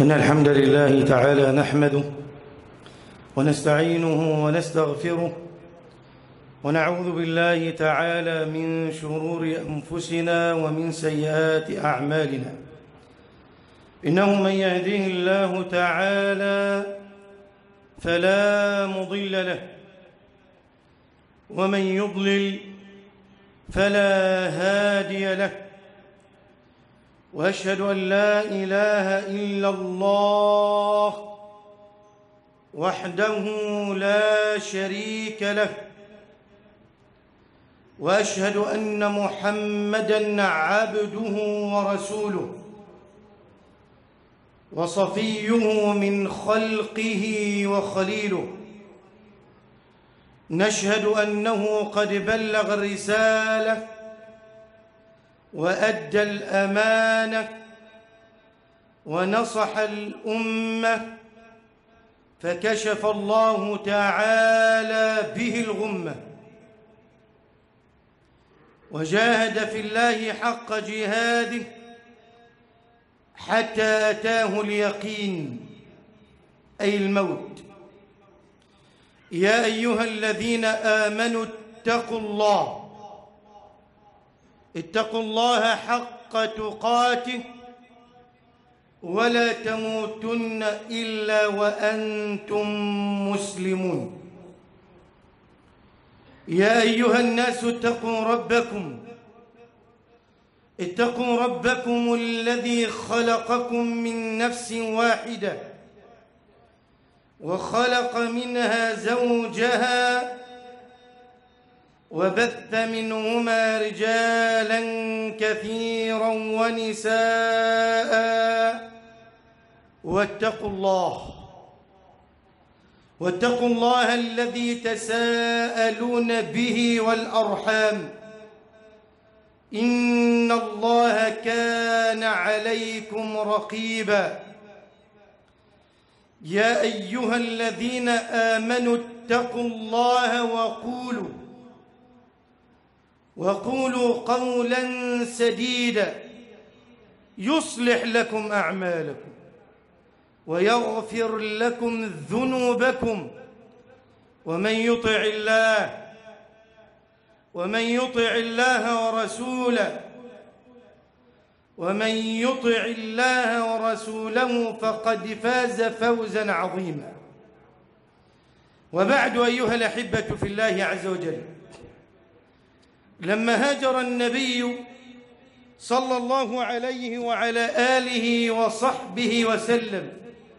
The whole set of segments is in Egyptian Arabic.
إن الحمد لله تعالى نحمده ونستعينه ونستغفره ونعوذ بالله تعالى من شرور أنفسنا ومن سيئات أعمالنا إنه من يهده الله تعالى فلا مضل له ومن يضلل فلا هادي له واشهد ان لا اله الا الله وحده لا شريك له واشهد ان محمدا عبده ورسوله وصفيه من خلقه وخليله نشهد انه قد بلغ الرساله وادى الامانه ونصح الامه فكشف الله تعالى به الغمه وجاهد في الله حق جهاده حتى اتاه اليقين اي الموت يا ايها الذين امنوا اتقوا الله اتقوا الله حق تقاته ولا تموتن الا وانتم مسلمون يا ايها الناس اتقوا ربكم اتقوا ربكم الذي خلقكم من نفس واحده وخلق منها زوجها وبث منهما رجالا كثيرا ونساء واتقوا الله واتقوا الله الذي تساءلون به والارحام ان الله كان عليكم رقيبا يا ايها الذين امنوا اتقوا الله وقولوا وقولوا قولا سديدا يصلح لكم اعمالكم ويغفر لكم ذنوبكم ومن يطع الله ومن يطع الله ورسوله ومن يطع الله ورسوله فقد فاز فوزا عظيما وبعد ايها الاحبه في الله عز وجل لما هاجر النبي صلى الله عليه وعلى اله وصحبه وسلم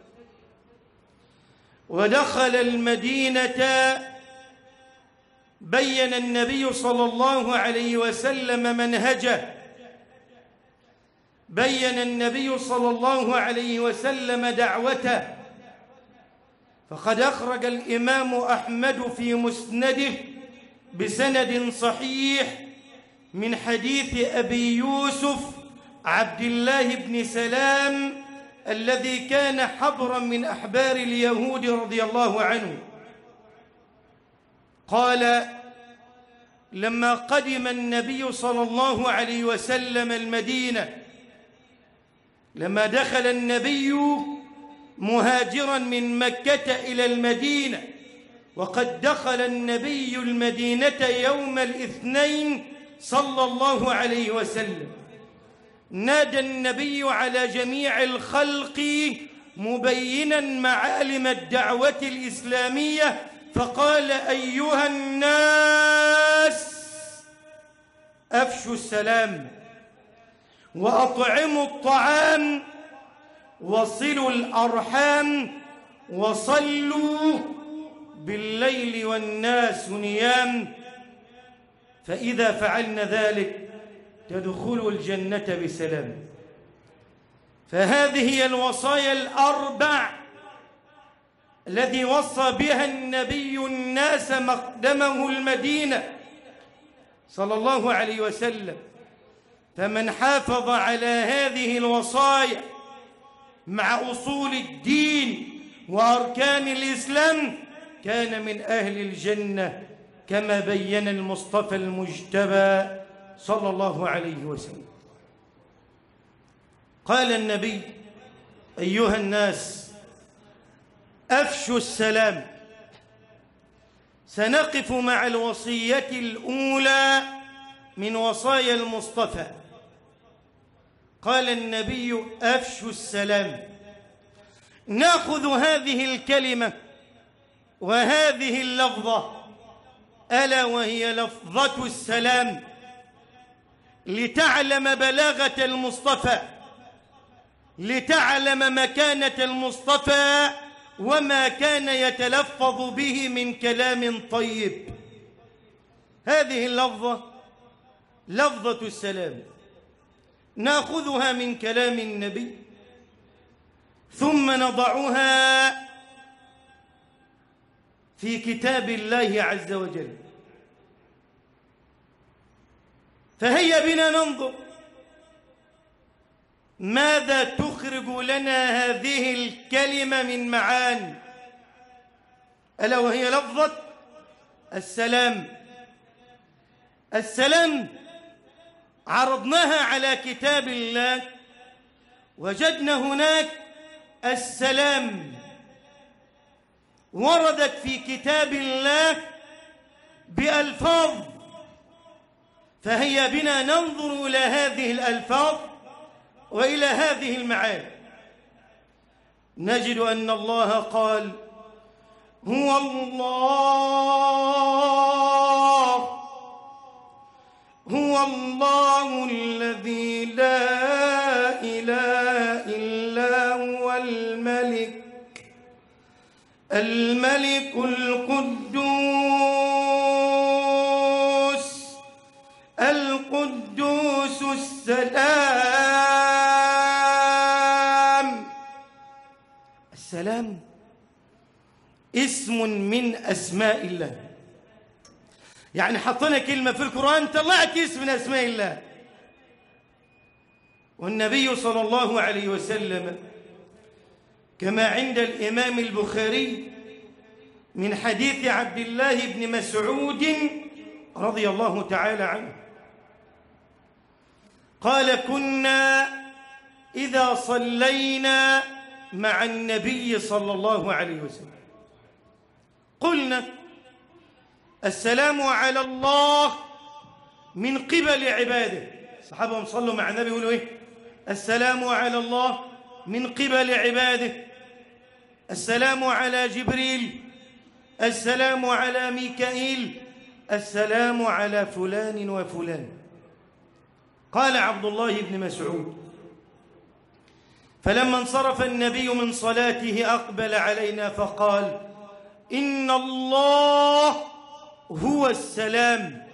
ودخل المدينه بين النبي صلى الله عليه وسلم منهجه بين النبي صلى الله عليه وسلم دعوته فقد اخرج الامام احمد في مسنده بسند صحيح من حديث ابي يوسف عبد الله بن سلام الذي كان حبرا من احبار اليهود رضي الله عنه قال لما قدم النبي صلى الله عليه وسلم المدينه لما دخل النبي مهاجرا من مكه الى المدينه وقد دخل النبي المدينه يوم الاثنين صلى الله عليه وسلم نادى النبي على جميع الخلق مبينا معالم الدعوه الاسلاميه فقال ايها الناس افشوا السلام واطعموا الطعام وصلوا الارحام وصلوا بالليل والناس نيام فاذا فعلن ذلك تدخلوا الجنه بسلام فهذه هي الوصايا الاربع الذي وصى بها النبي الناس مقدمه المدينه صلى الله عليه وسلم فمن حافظ على هذه الوصايا مع اصول الدين واركان الاسلام كان من اهل الجنه كما بين المصطفى المجتبى صلى الله عليه وسلم قال النبي أيها الناس أفشوا السلام سنقف مع الوصية الأولى من وصايا المصطفى قال النبي أفشوا السلام ناخذ هذه الكلمة وهذه اللفظة ألا وهي لفظة السلام لتعلم بلاغة المصطفى لتعلم مكانة المصطفى وما كان يتلفظ به من كلام طيب هذه اللفظة لفظة السلام ناخذها من كلام النبي ثم نضعها في كتاب الله عز وجل فهيا بنا ننظر ماذا تخرج لنا هذه الكلمة من معان ألا وهي لفظة السلام السلام عرضناها على كتاب الله وجدنا هناك السلام وردت في كتاب الله بألفاظ فهيا بنا ننظر إلى هذه الألفاظ وإلى هذه المعاني نجد أن الله قال هو الله هو الله الذي لا إله إلا هو الملك الملك القدوس القدوس السلام السلام اسم من أسماء الله يعني حطينا كلمة في القرآن طلعت اسم من أسماء الله والنبي صلى الله عليه وسلم كما عند الإمام البخاري من حديث عبد الله بن مسعود رضي الله تعالى عنه قال كنا إذا صلينا مع النبي صلى الله عليه وسلم قلنا السلام على الله من قبل عباده الصحابة صلوا مع النبي يقولوا إيه السلام على الله من قبل عباده السلام على جبريل السلام على ميكائيل السلام على فلان وفلان قال عبد الله بن مسعود فلما انصرف النبي من صلاته أقبل علينا فقال إن الله هو السلام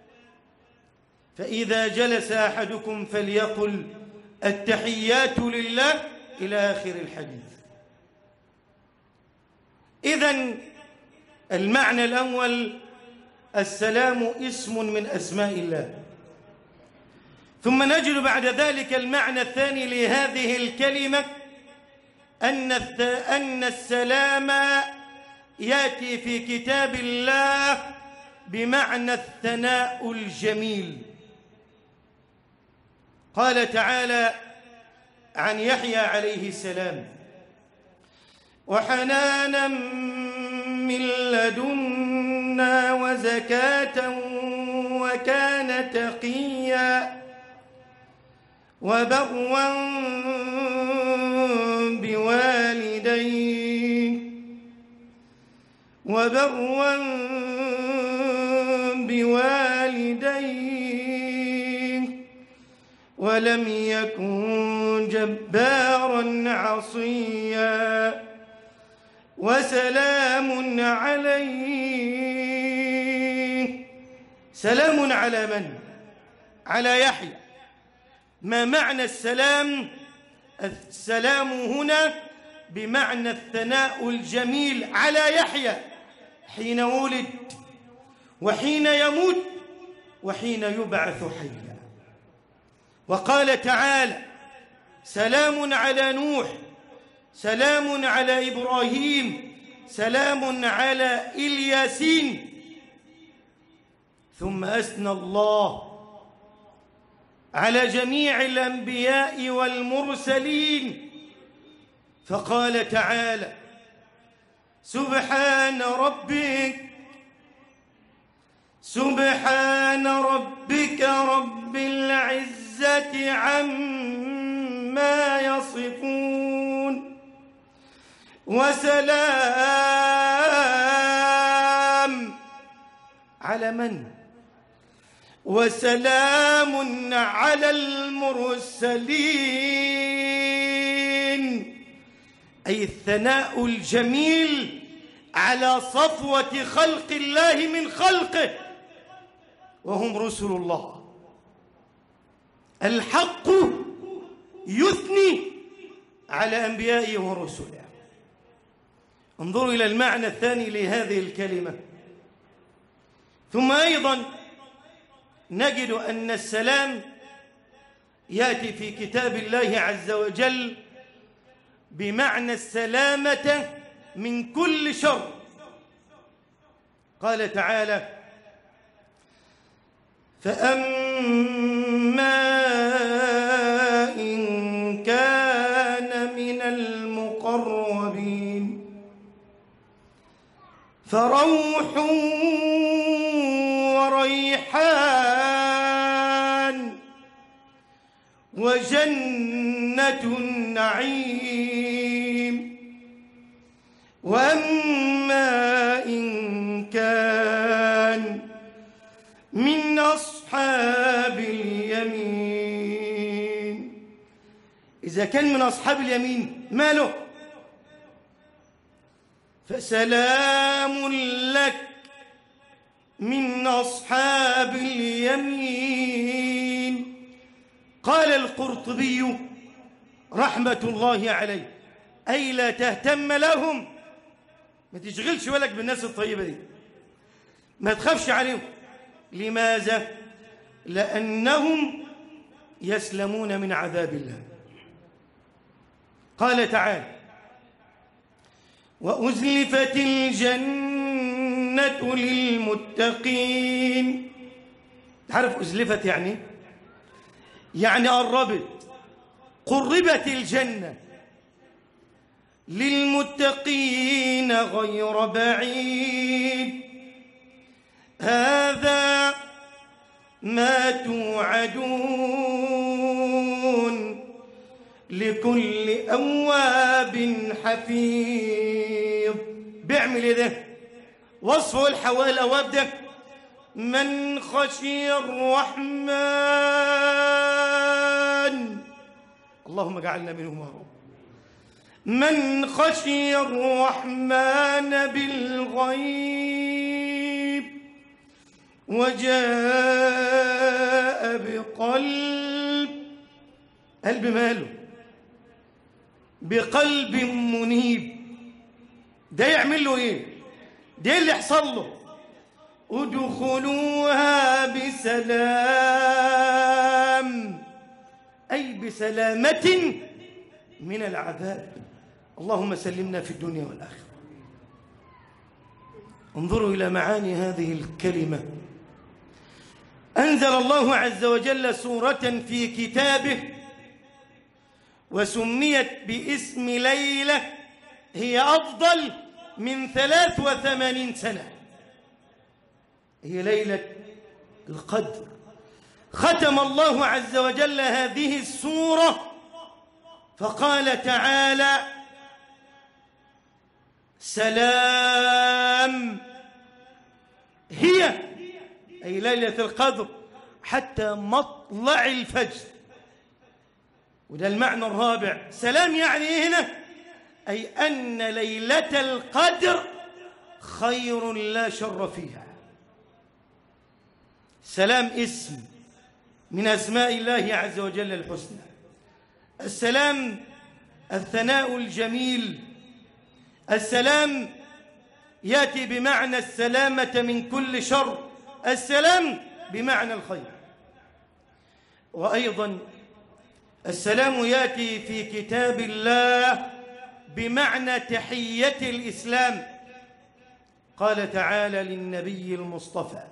فإذا جلس أحدكم فليقل التحيات لله إلى آخر الحديث إذا المعنى الأول السلام اسم من أسماء الله ثم نجد بعد ذلك المعنى الثاني لهذه الكلمة أن أن السلام يأتي في كتاب الله بمعنى الثناء الجميل قال تعالى عن يحيى عليه السلام وحنانا من لدنا وزكاة وكان تقيا وبرا بوالديه وبرا بوالديه ولم يكن جبارا عصيا وسلام عليه سلام على من على يحيى ما معنى السلام السلام هنا بمعنى الثناء الجميل على يحيى حين ولد وحين يموت وحين يبعث حيا وقال تعالى سلام على نوح سلام على إبراهيم سلام على إلياسين ثم أثنى الله على جميع الأنبياء والمرسلين فقال تعالى سبحان ربك سبحان ربك رب العزة عما يصفون وسلام على من وسلام على المرسلين أي الثناء الجميل على صفوة خلق الله من خلقه وهم رسل الله الحق يثني على أنبيائه ورسله انظروا إلى المعنى الثاني لهذه الكلمة ثم أيضا نجد أن السلام يأتي في كتاب الله عز وجل بمعنى السلامة من كل شر قال تعالى فأما إن كان من المقربين فروح وريحان وجنة النعيم وأما إن كان من أصحاب اليمين إذا كان من أصحاب اليمين ماله فسلام لك من أصحاب اليمين قال القرطبي رحمة الله عليه أي لا تهتم لهم ما تشغلش بالك بالناس الطيبة دي ما تخافش عليهم لماذا؟ لأنهم يسلمون من عذاب الله قال تعالى وأزلفت الجنة للمتقين تعرف أزلفت يعني يعني قربت قربت الجنة للمتقين غير بعيد هذا ما توعدون لكل أواب حفيظ بيعمل ايه ده وصفه الحوال الأواب ده من خشي الرحمن اللهم اجعلنا منهم يا رب من خشي الرحمن بالغيب وجاء بقلب قلب ماله بقلب منيب ده يعمل له ايه ده اللي يحصل له ادخلوها بسلام اي بسلامه من العذاب اللهم سلمنا في الدنيا والاخره انظروا الى معاني هذه الكلمه انزل الله عز وجل سوره في كتابه وسميت باسم ليله هي افضل من ثلاث وثمانين سنه هي ليله القدر ختم الله عز وجل هذه السوره فقال تعالى سلام هي أي ليلة القدر حتى مطلع الفجر وده المعنى الرابع سلام يعني ايه هنا أي أن ليلة القدر خير لا شر فيها سلام اسم من أسماء الله عز وجل الحسنى السلام الثناء الجميل السلام ياتي بمعنى السلامه من كل شر السلام بمعنى الخير وايضا السلام ياتي في كتاب الله بمعنى تحيه الاسلام قال تعالى للنبي المصطفى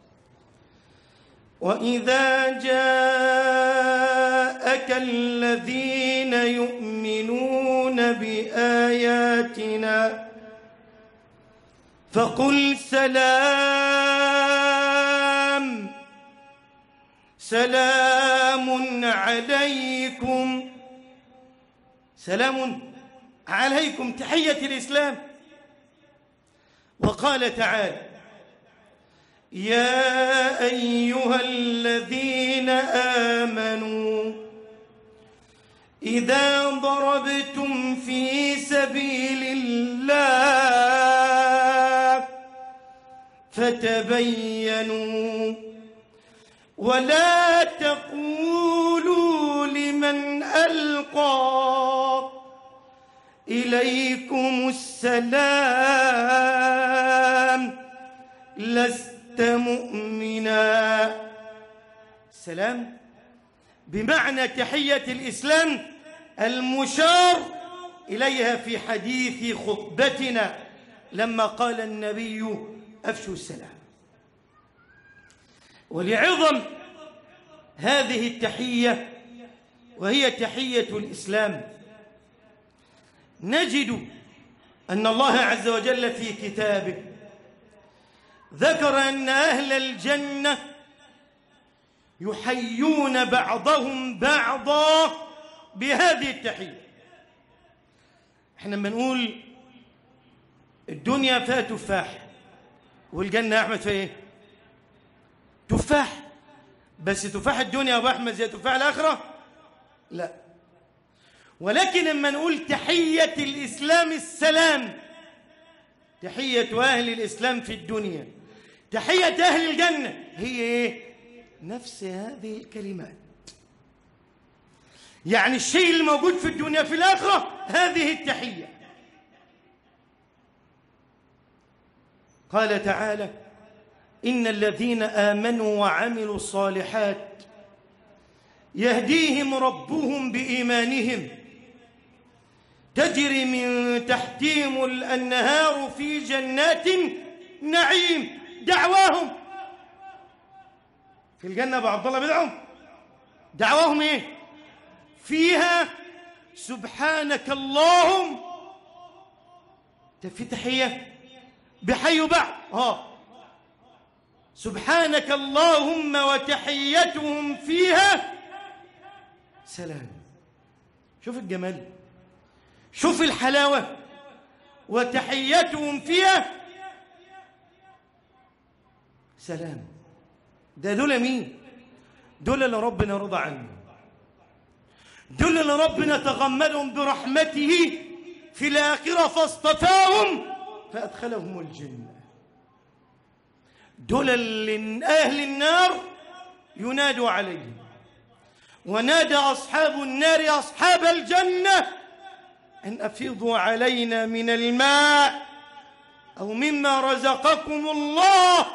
واذا جاءك الذين يؤمنون بآياتنا السلام سلام عليكم سلام عليكم تحية الإسلام وقال تعالى يا أيها الذين آمنوا إذا ضربتم في سبيل الله فتبينوا ولا تقولوا لمن ألقى إليكم السلام لست مؤمنا سلام بمعنى تحية الإسلام المشار إليها في حديث خطبتنا لما قال النبي أفشوا السلام ولعظم هذه التحية وهي تحية الإسلام نجد أن الله عز وجل في كتابه ذكر أن أهل الجنة يحيون بعضهم بعضا بهذه التحية احنا لما نقول الدنيا فيها تفاح والجنة يا أحمد فيها ايه تفاح بس تفاح الدنيا يا أبو أحمد زي تفاح الآخرة لا ولكن لما نقول تحية الإسلام السلام تحية أهل الإسلام في الدنيا تحية أهل الجنة هي إيه؟ نفس هذه الكلمات يعني الشيء اللي موجود في الدنيا في الآخرة هذه التحية قال تعالى إن الذين آمنوا وعملوا الصالحات يهديهم ربهم بإيمانهم تجري من تحتهم الأنهار في جنات نعيم دعواهم في الجنة أبو عبد الله بدعهم دعواهم إيه فيها سبحانك اللهم في تحية بحي بعض اه سبحانك اللهم وتحيتهم فيها سلام شوف الجمال شوف الحلاوة وتحيتهم فيها سلام ده دول مين دول اللي ربنا رضى عنهم دول اللي ربنا تغمدهم برحمته في الآخرة فاصطفاهم فأدخلهم الجنة دول اللي أهل النار ينادوا عليهم ونادى أصحاب النار أصحاب الجنة أن أفيضوا علينا من الماء أو مما رزقكم الله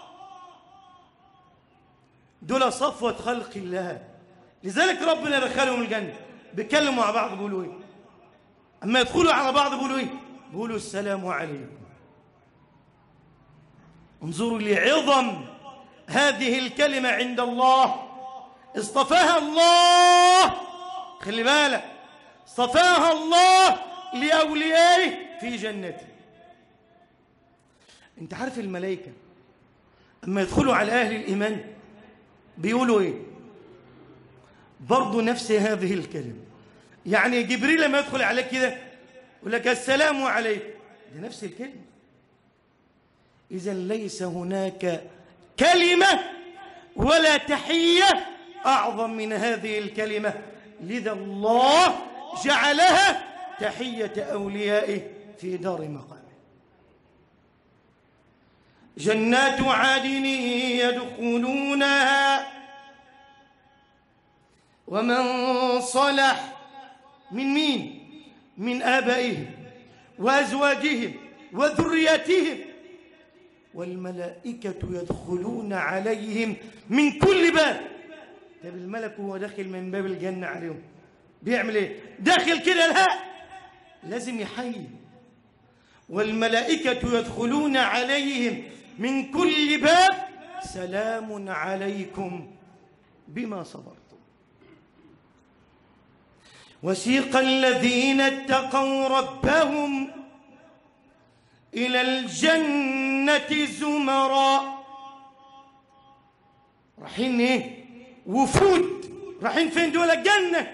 دول صفوة خلق الله لذلك ربنا دخلهم الجنة بيتكلموا مع بعض بيقولوا ايه اما يدخلوا على بعض بيقولوا ايه بيقولوا السلام عليكم انظروا لعظم هذه الكلمة عند الله اصطفاها الله خلي بالك اصطفاها الله لأوليائه في جنته انت عارف الملائكة اما يدخلوا على أهل الإيمان بيقولوا ايه برضه نفس هذه الكلمة يعني جبريل لما يدخل عليك كده يقول لك السلام عليكم دي نفس الكلمة إذا ليس هناك كلمة ولا تحية أعظم من هذه الكلمة لذا الله جعلها تحية أوليائه في دار مقامه جنات عدن يدخلونها ومن صلح من مين من آبائهم وأزواجهم وذرياتهم والملائكة يدخلون عليهم من كل باب طب الملك وهو داخل من باب الجنة عليهم بيعمل ايه داخل كده لا لازم يحيي والملائكة يدخلون عليهم من كل باب سلام عليكم بما صبرتم وسيق الذين اتقوا ربهم إلى الجنة الجنة زمرا رايحين ايه وفود رايحين فين دول الجنة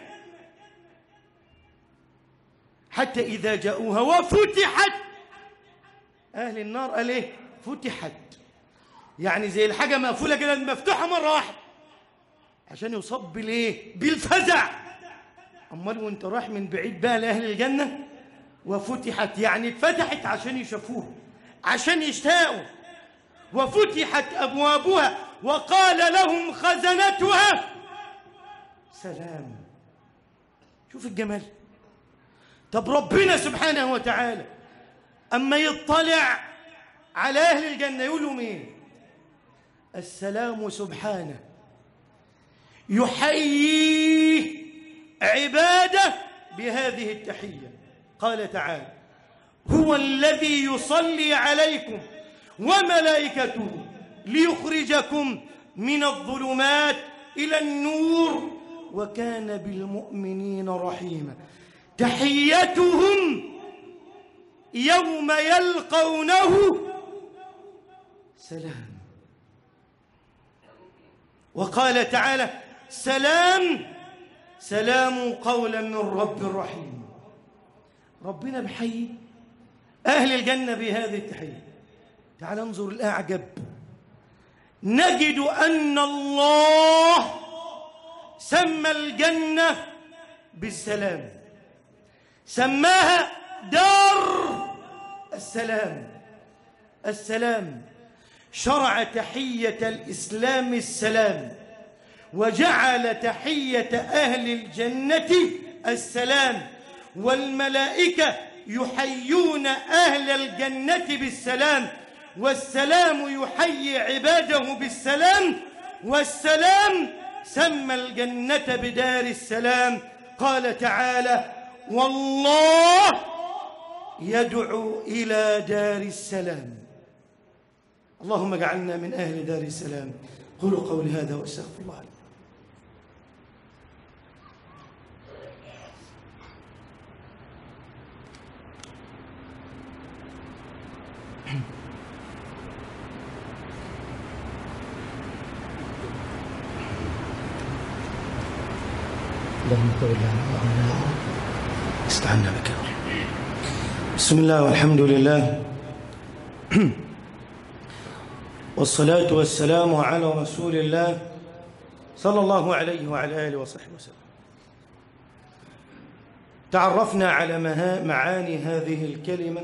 حتى إذا جاءوها وفتحت أهل النار قال ايه فتحت يعني زي الحاجة مقفولة كده مفتوحة مرة واحدة عشان يصب بالايه بالفزع امال وانت رايح من بعيد بقى لاهل الجنه وفتحت يعني اتفتحت عشان يشوفوها عشان يشتاقوا وفتحت ابوابها وقال لهم خزنتها سلام شوف الجمال طب ربنا سبحانه وتعالى اما يطلع على اهل الجنه يقول لهم ايه السلام سبحانه يحيي عباده بهذه التحيه قال تعالى هو الذي يصلي عليكم وملائكته ليخرجكم من الظلمات الى النور وكان بالمؤمنين رحيما تحيتهم يوم يلقونه سلام وقال تعالى سلام سلام قولا من رب رحيم ربنا بحيي أهل الجنة بهذه التحية تعال انظر الأعجب نجد أن الله سمى الجنة بالسلام سماها دار السلام السلام شرع تحية الإسلام السلام وجعل تحية أهل الجنة السلام والملائكة يحيون أهل الجنة بالسلام والسلام يحيي عباده بالسلام والسلام سمى الجنة بدار السلام قال تعالى والله يدعو إلى دار السلام اللهم اجعلنا من أهل دار السلام قولوا قولي هذا واستغفر الله لي اللهم تولى استعنا بك بسم الله والحمد لله والصلاة والسلام على رسول الله صلى الله عليه وعلى آله وصحبه وسلم تعرفنا على مها- معاني هذه الكلمة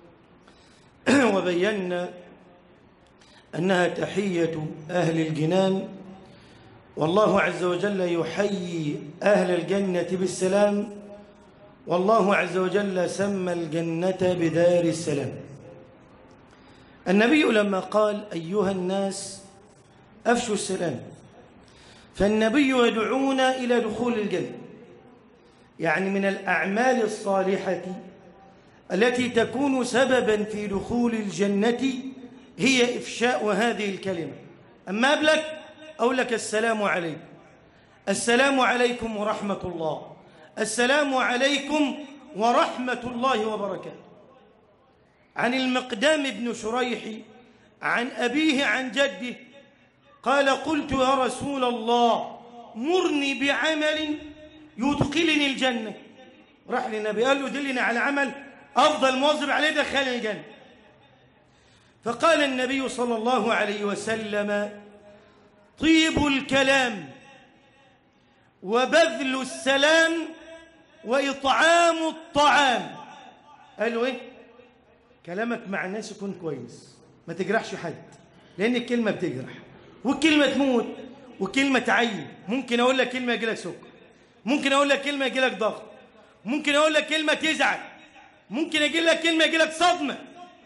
وبينا أنها تحية أهل الجنان والله عز وجل يحيي أهل الجنة بالسلام والله عز وجل سمى الجنة بدار السلام النبي لما قال أيها الناس أفشوا السلام فالنبي يدعونا إلى دخول الجنة يعني من الأعمال الصالحة التي تكون سببا في دخول الجنة هي إفشاء هذه الكلمة أما قبلك أقول لك السلام عليكم السلام عليكم ورحمة الله السلام عليكم ورحمة الله وبركاته عن المقدام بن شريح عن أبيه عن جده قال قلت يا رسول الله مرني بعمل يدخلني الجنة راح للنبي قال له دلني على عمل أفضل موظف عليه دخلني الجنة فقال النبي صلى الله عليه وسلم طيب الكلام وبذل السلام وإطعام الطعام قالوا إيه كلامك مع الناس يكون كويس ما تجرحش حد لأن الكلمة بتجرح والكلمة تموت وكلمة تعين ممكن أقول لك كلمة يجي لك سكر ممكن أقول لك كلمة يجي لك ضغط ممكن أقول لك كلمة تزعل ممكن أجي لك كلمة يجي لك صدمة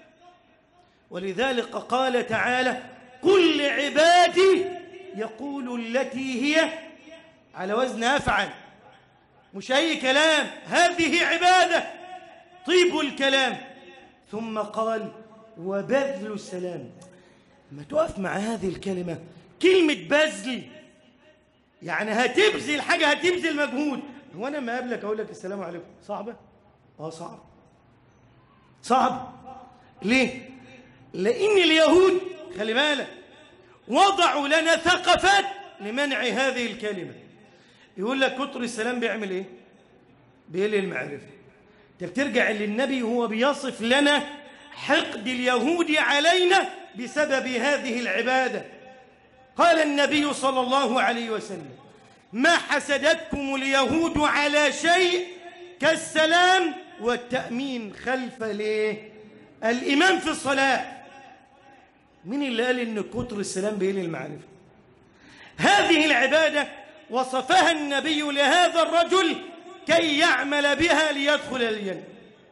ولذلك قال تعالى كل عبادي يقول التي هي على وزن أفعل مش أي كلام هذه عبادة طيب الكلام ثم قال وبذل السلام لما تقف مع هذه الكلمة كلمة بذل يعني هتبذل حاجة هتبذل مجهود هو أنا ما قابلك أقول لك السلام عليكم صعبة؟ آه صعب صعب ليه؟ لأن اليهود خلي بالك وضعوا لنا ثقافات لمنع هذه الكلمة يقول لك كتر السلام بيعمل ايه بيقل المعرفة انت بترجع للنبي هو بيصف لنا حقد اليهود علينا بسبب هذه العبادة قال النبي صلى الله عليه وسلم ما حسدتكم اليهود على شيء كالسلام والتأمين خلف ليه الإمام في الصلاة مين اللي قال إن كتر السلام بيقل المعرفة هذه العبادة وصفها النبي لهذا الرجل كي يعمل بها ليدخل الجنة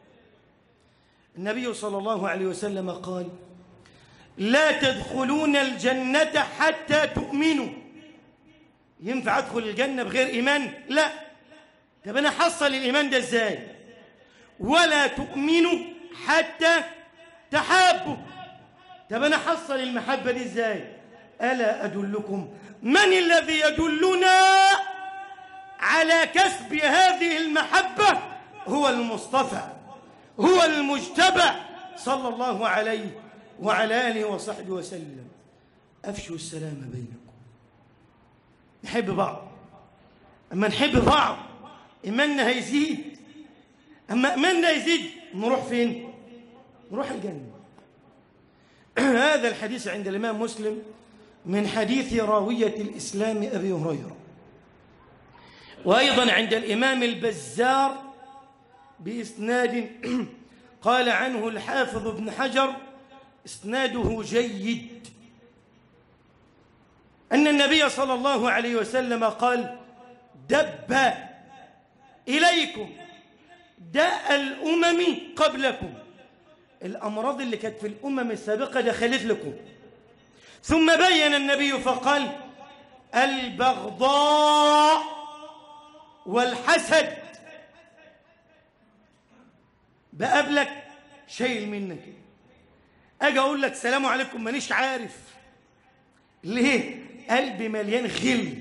النبي صلى الله عليه وسلم قال لا تدخلون الجنة حتى تؤمنوا ينفع أدخل الجنة بغير إيمان لا طب أنا حصل الإيمان ده إزاي ولا تؤمنوا حتى تحابوا طب أنا حصل المحبة دي إزاي ألا أدلكم من الذي يدلنا على كسب هذه المحبة هو المصطفى هو المجتبى صلى الله عليه وعلى آله وصحبه وسلم أفشوا السلام بينكم نحب بعض أما نحب بعض إيماننا هيزيد أما إيماننا يزيد نروح فين؟ نروح الجنة هذا الحديث عند الإمام مسلم من حديث راوية الإسلام أبي هريرة وأيضا عند الإمام البزار بإسناد قال عنه الحافظ ابن حجر إسناده جيد أن النبي صلى الله عليه وسلم قال دب إليكم داء الأمم قبلكم الأمراض اللي كانت في الأمم السابقة دخلت لكم ثم بين النبي فقال البغضاء والحسد بقابلك شايل منك اجي اقول لك سلام عليكم مانيش عارف ليه قلبي مليان غل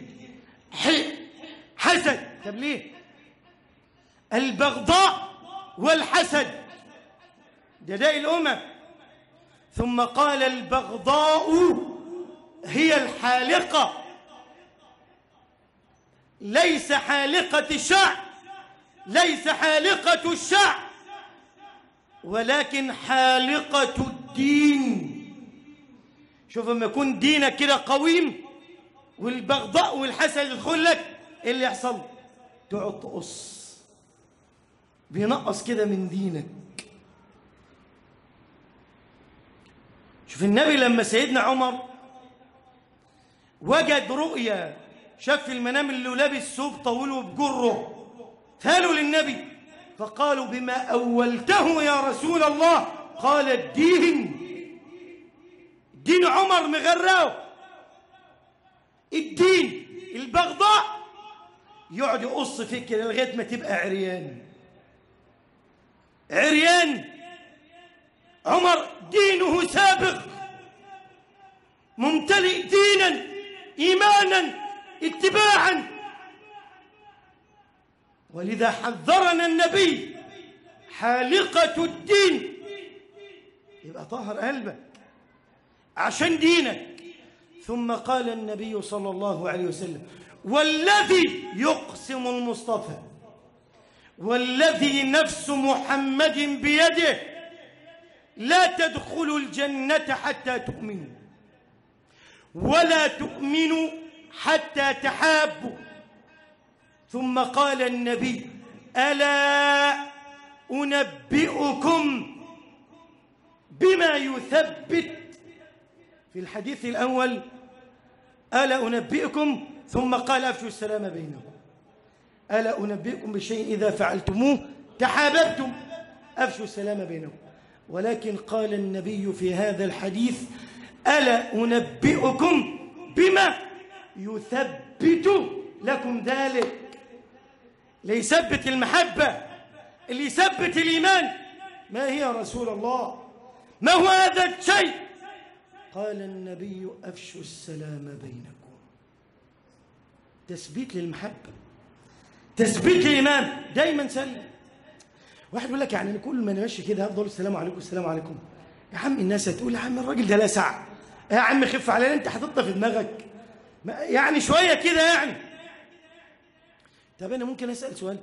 حسد طب ليه البغضاء والحسد ده داء الامم ثم قال البغضاء هي الحالقه ليس حالقه الشعر ليس حالقه الشعر ولكن حالقه الدين شوف لما يكون دينك كده قويم والبغضاء والحسد يدخل لك ايه اللي يحصل تقعد تقص بينقص كده من دينك شوف النبي لما سيدنا عمر وجد رؤيا شاف في المنام اللي لابس ثوب طويل وبجره قالوا للنبي فقالوا بما أولته يا رسول الله قال الدين دين عمر مغراه الدين البغضاء يقعد يقص فيك كده لغايه ما تبقى عريان عريان عمر دينه سابق ممتلئ دينا ايمانا اتباعا ولذا حذرنا النبي حالقه الدين يبقى طهر قلبك عشان دينك ثم قال النبي صلى الله عليه وسلم والذي يقسم المصطفى والذي نفس محمد بيده لا تدخلوا الجنة حتى تؤمنوا ولا تؤمنوا حتى تحابوا ثم قال النبي ألا أنبئكم بما يثبت في الحديث الأول ألا أنبئكم ثم قال أفشوا السلام بينكم ألا أنبئكم بشيء إذا فعلتموه تحاببتم أفشوا السلام بينكم ولكن قال النبي في هذا الحديث ألا أنبئكم بما يثبت لكم ذلك ليثبت المحبة اللي يثبت الإيمان ما هي رسول الله ما هو هذا الشيء قال النبي أفشوا السلام بينكم تثبيت للمحبة تثبيت الإيمان دايما سلم واحد يقول لك يعني كل ما نمشي كده هفضل السلام عليكم السلام عليكم يا عم الناس هتقول يا عم الراجل ده لا سع يا عم خف علينا انت حاططها في دماغك ما- يعني شويه كده يعني طب انا ممكن اسال سؤال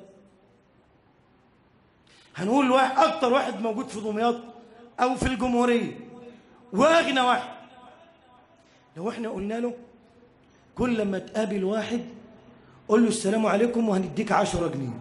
هنقول واحد اكتر واحد موجود في دمياط او في الجمهوريه واغنى واحد لو احنا قلنا له كل لما تقابل واحد قول له السلام عليكم وهنديك عشرة جنيه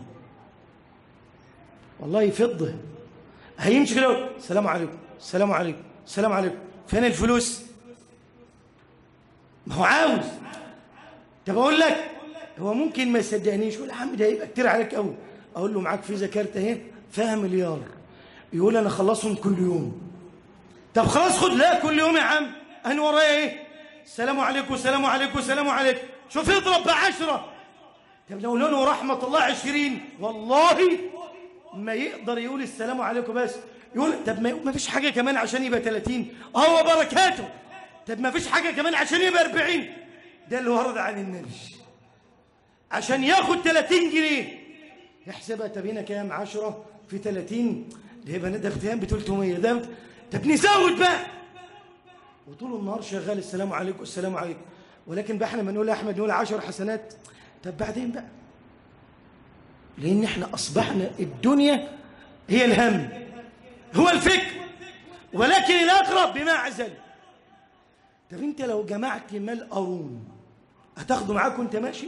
والله فضه هيمشي كده يقول السلام عليكم السلام عليكم السلام عليكم فين الفلوس ما هو عاوز طب اقول لك هو ممكن ما يصدقنيش يقول يا عم ده هيبقى كتير عليك قوي اقول له معاك فيزا كارت اهي فيها مليار يقول انا اخلصهم كل يوم طب خلاص خد لا كل يوم يا عم انا ورايا ايه السلام عليكم السلام عليكم السلام عليكم شوف يضرب بعشرة طب لو لونه رحمة الله عشرين والله ما يقدر يقول السلام عليكم بس يقول طب ما ما فيش حاجة كمان عشان يبقى 30 اه بركاته طب ما فيش حاجة كمان عشان يبقى 40 ده اللي ورد عن النبي عشان ياخد 30 جنيه يحسبها طب هنا كام 10 في 30 ده يبقى ده بتهان ب 300 ده بت- طب نزود بقى وطول النهار شغال السلام عليكم السلام عليكم ولكن بقى احنا بنقول يا احمد نقول 10 حسنات طب بعدين بقى لان احنا اصبحنا الدنيا هي الهم هو الفكر ولكن الاقرب بمعزل طب انت لو جمعت مال قارون هتاخده معاك وانت ماشي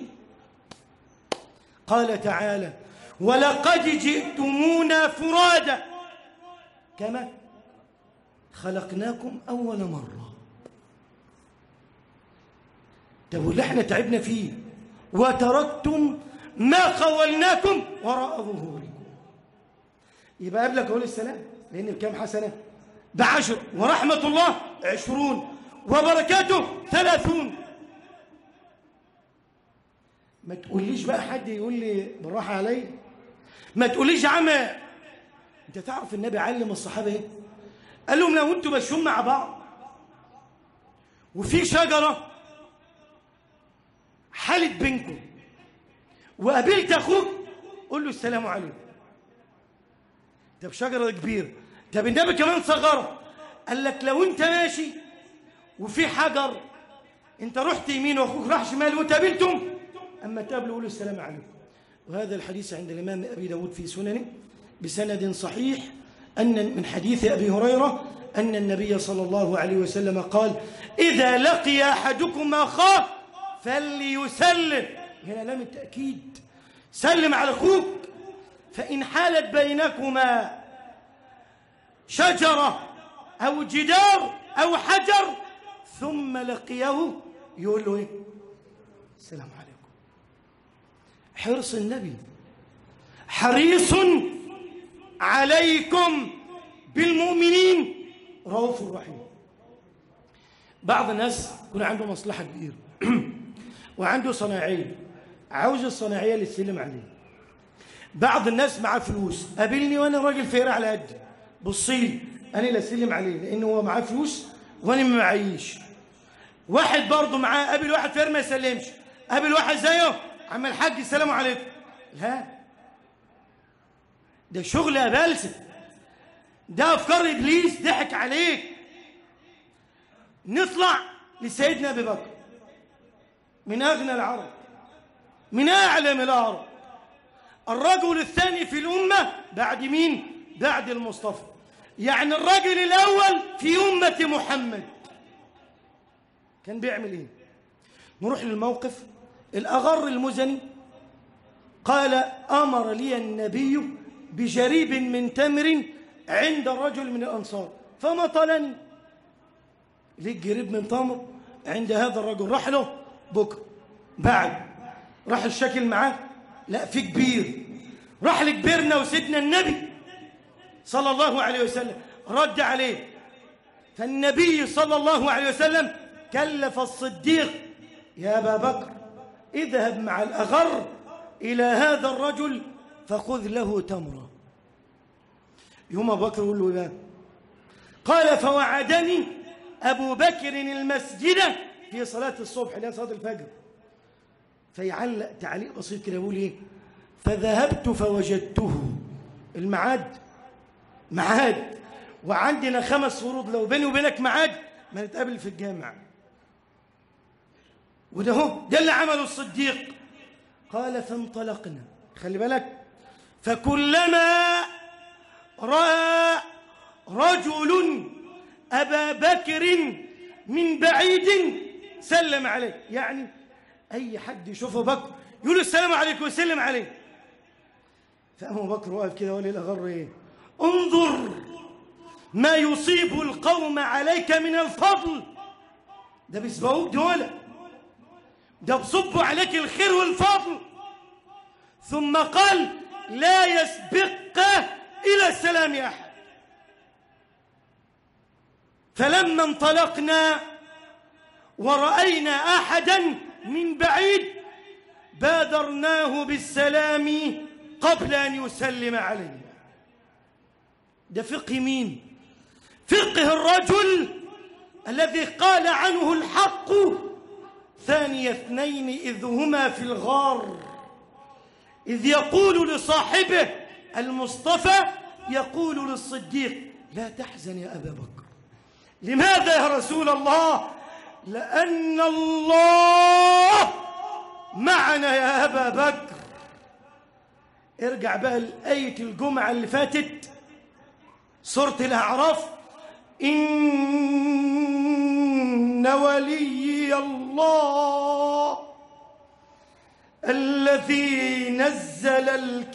قال تعالى ولقد جئتمونا فرادا كما خلقناكم اول مره طب واللي احنا تعبنا فيه وتركتم ما خولناكم وراء ظهوركم يبقى قبلك اقول السلام لان بكام حسنه بعشر ورحمه الله عشرون وبركاته ثلاثون ما تقوليش بقى حد يقول لي بالراحه عليا ما تقوليش يا عم انت تعرف النبي علم الصحابه ايه قال لهم لو انتوا ماشيين مع بعض وفي شجره حالت بينكم وقابلت اخوك قول له السلام عليكم طب شجره كبيره طب النبي كمان صغره قال لك لو انت ماشي وفي حجر انت رحت يمين واخوك راح شمال وتقابلتم اما تقابلوا قولوا السلام عليكم وهذا الحديث عند الامام ابي داود في سننه بسند صحيح ان من حديث ابي هريره ان النبي صلى الله عليه وسلم قال اذا لقي احدكم اخاه فليسلم هنا لام التاكيد سلم على اخوك فان حالت بينكما شجره او جدار او حجر ثم لقيه يقول له ايه السلام عليكم حرص النبي حريص عليكم بالمؤمنين رؤوف رحيم بعض الناس يكون عنده مصلحة كبيرة وعنده صناعية عاوز الصناعية اللي تسلم عليه بعض الناس معاه فلوس قابلني وانا راجل فقير على قدي بصي انا اللي اسلم عليه لان هو معاه فلوس وانا ما معيش واحد برضه معاه قابل واحد فقير ما يسلمش قابل واحد زيه عم الحاج السلام عليكم لا ده شغل ابلسه ده افكار ابليس ضحك عليك نطلع لسيدنا ابي بكر من اغنى العرب من اعلم العرب الرجل الثاني في الامه بعد مين بعد المصطفى يعني الرجل الاول في امه محمد كان بيعمل ايه نروح للموقف الاغر المزني قال امر لي النبي بجريب من تمر عند الرجل من الانصار فمطلني ليه جريب من تمر عند هذا الرجل راح له بكره بعد راح الشكل معاه لا في كبير راح لكبيرنا وسيدنا النبي صلى الله عليه وسلم رد عليه فالنبي صلى الله عليه وسلم كلف الصديق يا ابا بكر اذهب مع الاغر الى هذا الرجل فخذ له تمره يوم ابو بكر يقول له ايه بقى؟ قال فوعدني ابو بكر المسجد في صلاه الصبح اللي هي صلاه الفجر فيعلق تعليق بسيط كده يقول ايه فذهبت فوجدته الميعاد ميعاد وعندنا خمس فروض لو بيني وبينك ميعاد ما نتقابل في الجامع وده هو ده اللي عمله الصديق قال فانطلقنا خلي بالك فكلما راى رجل ابا بكر من بعيد سلم عليه يعني اي حد يشوفه بكر يقول السلام عليكم ويسلم عليه فابو بكر واقف كده ولي الاغر ايه انظر ما يصيب القوم عليك من الفضل ده بيسبقوك دول ده بصبوا عليك الخير والفضل ثم قال لا يسبق إلى السلام أحد فلما انطلقنا ورأينا أحدا من بعيد بادرناه بالسلام قبل أن يسلم علينا ده فقه مين فقه الرجل الذي قال عنه الحق ثاني اثنين إذ هما في الغار إذ يقول لصاحبه المصطفى يقول للصديق لا تحزن يا أبا بكر لماذا يا رسول الله لأن الله معنا يا أبا بكر ارجع بقى لآية الجمعة اللي فاتت سورة الأعراف إن ولي الله الذي نزل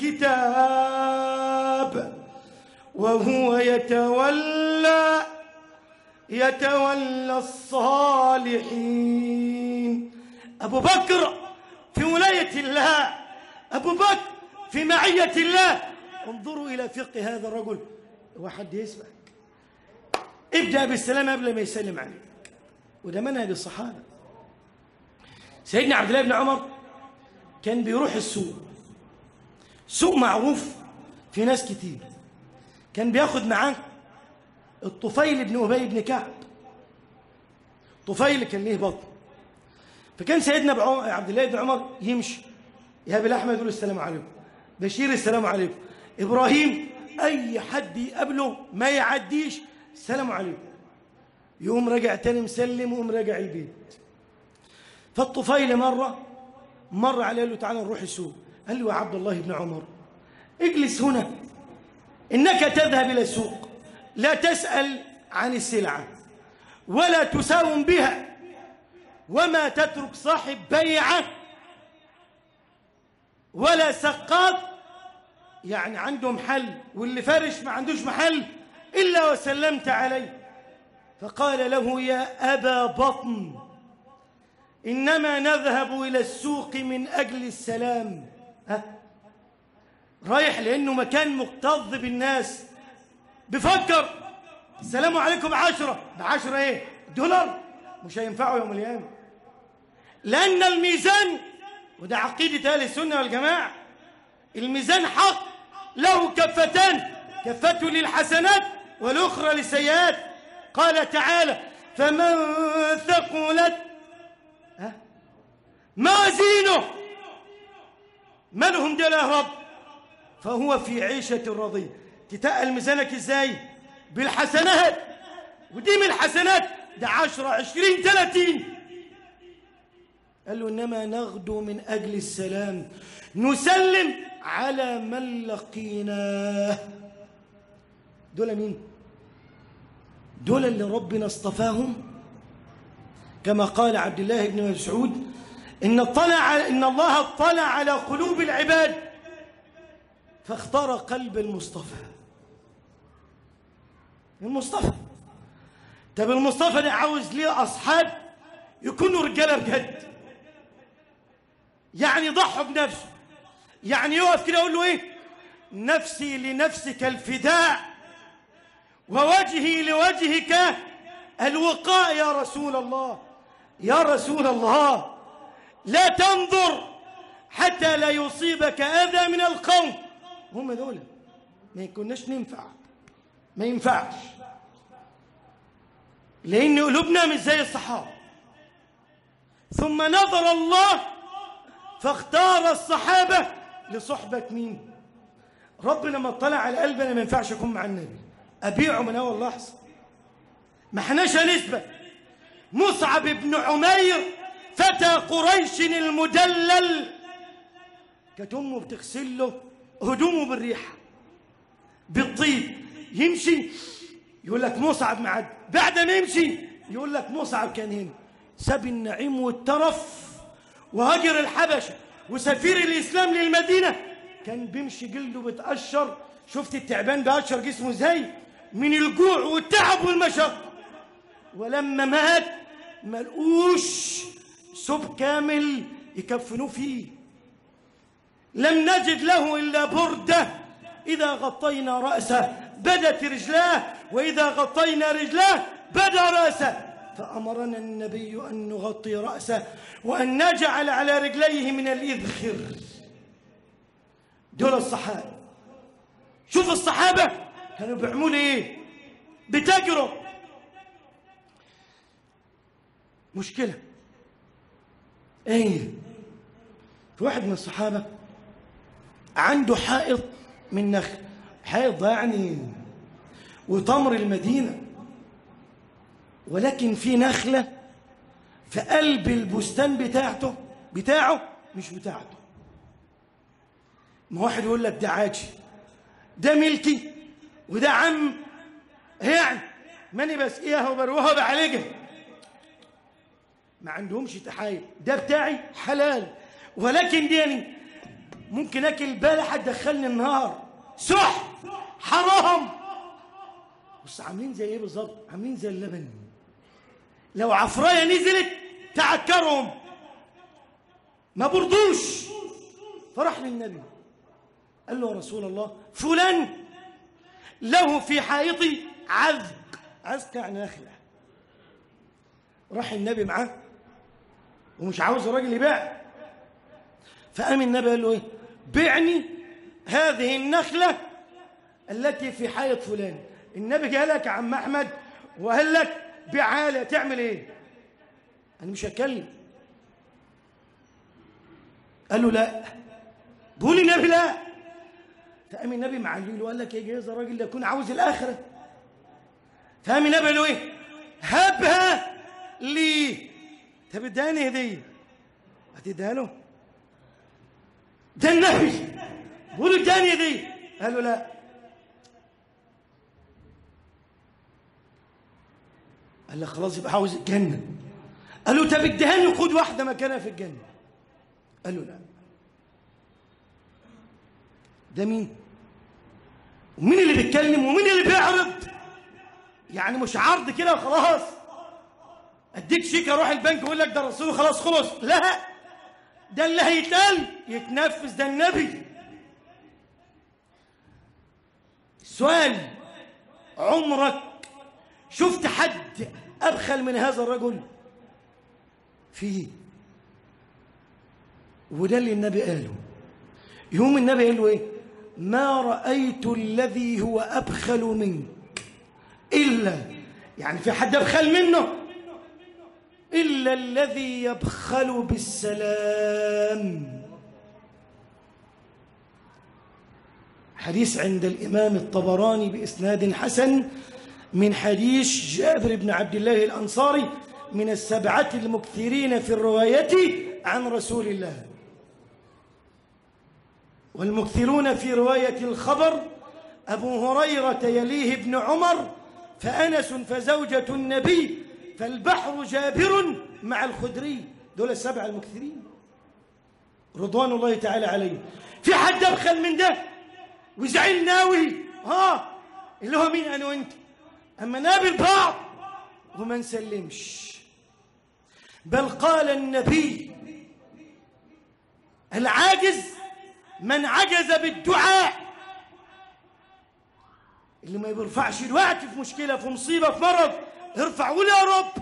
الكتاب وهو يتولى يتولى الصالحين أبو بكر في ولاية الله أبو بكر في معية الله انظروا إلى فقه هذا الرجل واحد يسمعك ابدأ بالسلام قبل ما يسلم عليك وده منهج الصحابة سيدنا عبد الله بن عمر كان بيروح السوق سوق معروف في ناس كتير كان بياخد معاه الطفيل بن أبي بن كعب طفيل كان ليه بطن فكان سيدنا عبد الله بن عمر يمشي يا ابن احمد يقول السلام عليكم بشير السلام عليكم ابراهيم اي حد يقابله ما يعديش السلام عليكم يقوم راجع تاني مسلم ويقوم راجع البيت فالطفيل مره مر عليه قال له تعالى نروح السوق قال له يا عبد الله بن عمر اجلس هنا انك تذهب الى السوق لا تسال عن السلعه ولا تساوم بها وما تترك صاحب بيعه ولا سقاط يعني عنده محل واللي فرش ما عندوش محل إلا وسلمت عليه فقال له يا أبا بطن إنما نذهب إلى السوق من أجل السلام ها؟ رايح لأنه مكان مكتظ بالناس بفكر السلام عليكم عشرة بعشرة إيه دولار مش هينفعه يوم القيامة لأن الميزان وده عقيدة أهل السنة والجماعة الميزان حق له كفتان كفته للحسنات والأخرى للسيئات قال تعالى فمن ثقلت ها موازينه مالهم دول يا رب فهو في عيشة رضية تتقل ميزانك ازاي بالحسنات ودي من الحسنات ده عشرة عشرين ثلاثين قال له إنما نغدو من أجل السلام نسلم على من لقيناه دول مين دول اللي ربنا اصطفاهم كما قال عبد الله بن مسعود إن, طلع إن الله اطلع على قلوب العباد فاختار قلب المصطفى المصطفى طب المصطفى ده عاوز ليه أصحاب يكونوا رجالة بجد يعني يضحوا بنفسه يعني يقف كده يقول له ايه نفسي لنفسك الفداء ووجهي لوجهك الوقاء يا رسول الله يا رسول الله لا تنظر حتى لا يصيبك اذى من القوم هم دول ما يكوناش ننفع ما ينفعش لان قلوبنا مش زي الصحابه ثم نظر الله فاختار الصحابة لصحبة مين ربنا ما اطلع على قلبنا ما ينفعش يكون مع النبي أبيعه من أول لحظة ما احناش نسبة مصعب بن عمير فتى قريش المدلل كانت أمه بتغسل له هدومه بالريحة بالطيب يمشي يقول لك مصعب معد بعد ما يمشي يقول لك مصعب كان هنا ساب النعيم والترف وهاجر الحبشة وسفير الإسلام للمدينة كان بيمشي جلده بتقشر شفت التعبان بيقشر جسمه ازاي من الجوع والتعب والمشقة ولما مات ملقوش سب كامل يكفنوه فيه لم نجد له إلا بردة إذا غطينا رأسه بدت رجلاه وإذا غطينا رجلاه بدا رأسه فأمرنا النبي أن نغطي رأسه وأن نجعل على رجليه من الإذخر دول الصحابة شوف الصحابة كانوا بيعملوا إيه بتجروا مشكلة ايه في واحد من الصحابة عنده حائط من نخل حائط ده يعني وتمر المدينة ولكن في نخلة في قلب البستان بتاعته بتاعه مش بتاعته ما واحد يقول لك ده عاجي ده ملكي وده عم يعني ماني بس ايه وبروها بعالجها ما عندهمش تحايل ده بتاعي حلال ولكن ديني ممكن اكل بلحه تدخلني النهار سح حرام بص عاملين زي ايه بالظبط عاملين زي اللبن لو عفرايه نزلت تعكرهم ما برضوش فراح للنبي قال له يا رسول الله فلان له في حائطي عذق عذق يعني نخله راح النبي معاه ومش عاوز الراجل يبيع فقام النبي قال له ايه بعني هذه النخله التي في حائط فلان النبي جه لك يا عم احمد وقال لك بعالة تعمل ايه انا مش هتكلم قال له لا بقول النبي لا فقام النبي معليل وقال لك ايه جايز الراجل ده يكون عاوز الاخره فقام النبي قال له ايه هبها لي طب اداني هديه هتديها له ده النبي بقول اداني هديه قال له لا قال له خلاص يبقى عاوز الجنه قال له طب اديها له خد واحده مكانها في الجنه قال له لا ده مين ومين اللي بيتكلم ومين اللي بيعرض يعني مش عرض كده وخلاص اديك شيك اروح البنك يقول لك ده الرسول خلاص خلص لا ده اللي هيتقال يتنفذ ده النبي سؤال عمرك شفت حد ابخل من هذا الرجل فيه وده اللي النبي قاله يوم النبي قال له ايه ما رايت الذي هو ابخل منك الا يعني في حد ابخل منه إلا الذي يبخل بالسلام حديث عند الإمام الطبراني بإسناد حسن من حديث جابر بن عبد الله الأنصاري من السبعة المكثرين في الرواية عن رسول الله والمكثرون في رواية الخبر أبو هريرة يليه ابن عمر فأنس فزوجة النبي فالبحر جابر مع الخدري دول السبع المكثرين رضوان الله تعالى عليهم في حد أبخل من ده وزعل ناوي ها اللي هو مين أنا وأنت أما نقابل بعض وما نسلمش بل قال النبي العاجز من عجز بالدعاء اللي ما بيرفعش الوقت في مشكلة في مصيبة في مرض ارفع قول يا رب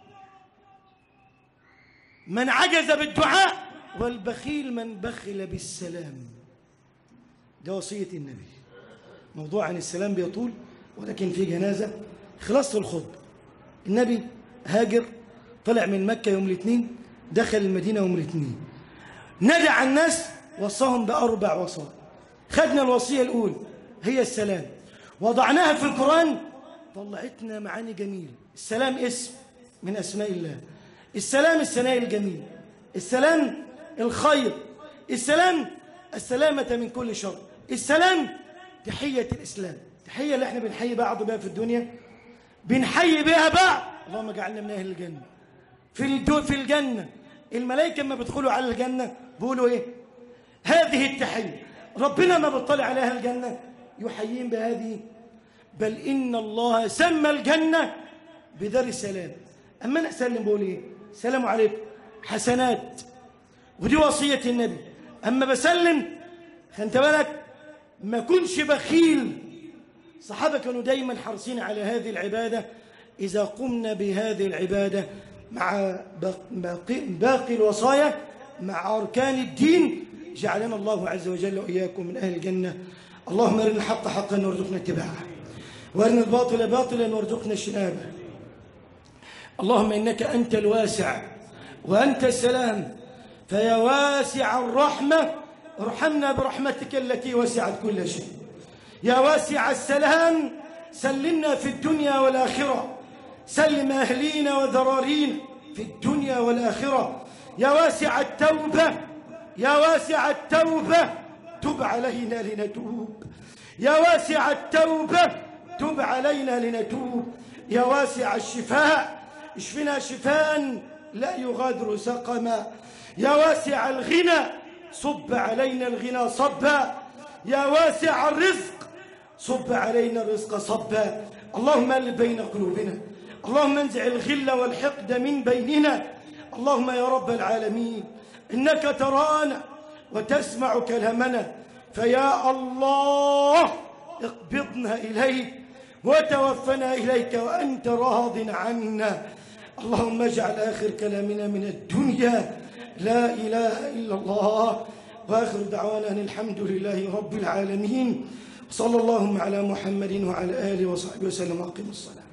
من عجز بالدعاء والبخيل من بخل بالسلام ده وصية النبي موضوع عن السلام بيطول ولكن في جنازة خلاصة الخطبة النبي هاجر طلع من مكة يوم الاثنين دخل المدينة يوم الاثنين نادى على الناس وصاهم بأربع وصايا خدنا الوصية الأولى هي السلام وضعناها في القرآن طلعتنا معاني جميلة السلام اسم من أسماء الله السلام الثناء الجميل السلام الخير السلام السلامة من كل شر السلام تحية الإسلام تحية اللي احنا بنحيي بعض بها في الدنيا بنحيي بها بعض اللهم اجعلنا من أهل الجنة في الدو في الجنة الملائكة لما بيدخلوا على الجنة بيقولوا إيه هذه التحية ربنا ما بيطلع على أهل الجنة يحييهم بهذه بل إن الله سمى الجنة بدار السلام أما أنا أسلم بقول إيه السلام عليكم حسنات ودي وصية النبي أما بسلم خنت بالك ما كنش بخيل صحابة كانوا دايما حريصين على هذه العبادة إذا قمنا بهذه العبادة مع باقي, باقي الوصايا مع أركان الدين جعلنا الله عز وجل وإياكم من أهل الجنة اللهم أرنا الحق حقا وارزقنا اتباعه وأرنا الباطل باطلا وارزقنا اجتنابه اللهم إنك أنت الواسع وأنت السلام فيا واسع الرحمة ارحمنا برحمتك التي وسعت كل شيء يا واسع السلام سلمنا في الدنيا والآخرة سلم أهلينا وذرارينا في الدنيا والآخرة يا واسع التوبة يا واسع التوبة تب علينا لنتوب يا واسع التوبة تب علينا لنتوب يا واسع الشفاء اشفنا شفاء لا يغادر سقما يا واسع الغنى صب علينا الغنى صبا يا واسع الرزق صب علينا الرزق صبا اللهم الف بين قلوبنا اللهم انزع الغل والحقد من بيننا اللهم يا رب العالمين انك ترانا وتسمع كلامنا فيا الله اقبضنا اليك وتوفنا اليك وانت راض عنا اللهم اجعل اخر كلامنا من الدنيا لا اله الا الله واخر دعوانا ان الحمد لله رب العالمين صلى اللهم على محمد وعلى اله وصحبه وسلم واقم الصلاه